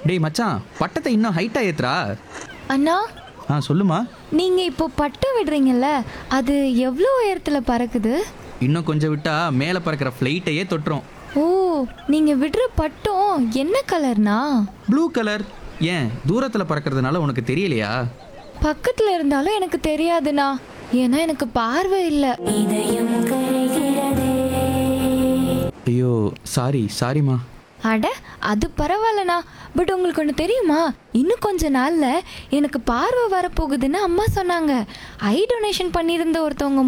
டேய் மச்சான் பட்டத்தை இன்னும் ஹைட்டா ஏத்துறா அண்ணா ஆ சொல்லுமா நீங்க இப்போ பட்டம் விடுறீங்கல்ல அது எவ்வளோ உயரத்துல பறக்குது இன்னும் கொஞ்சம் விட்டா மேலே பறக்கிற ஃப்ளைட்டையே தொட்டுரும் ஓ நீங்க விடுற பட்டம் என்ன கலர்னா ப்ளூ கலர் ஏன் தூரத்தில் பறக்கிறதுனால உனக்கு தெரியலையா பக்கத்துல இருந்தாலும் எனக்கு தெரியாதுண்ணா ஏன்னா எனக்கு பார்வை இல்லை ஐயோ சாரி சாரிம்மா அட அது பரவாயில்லண்ணா பட் உங்களுக்கு ஒன்று தெரியுமா இன்னும் கொஞ்ச நாள்ல எனக்கு பார்வை வரப்போகுதுன்னு அம்மா சொன்னாங்க ஐ டொனேஷன் பண்ணியிருந்த ஒருத்தவங்க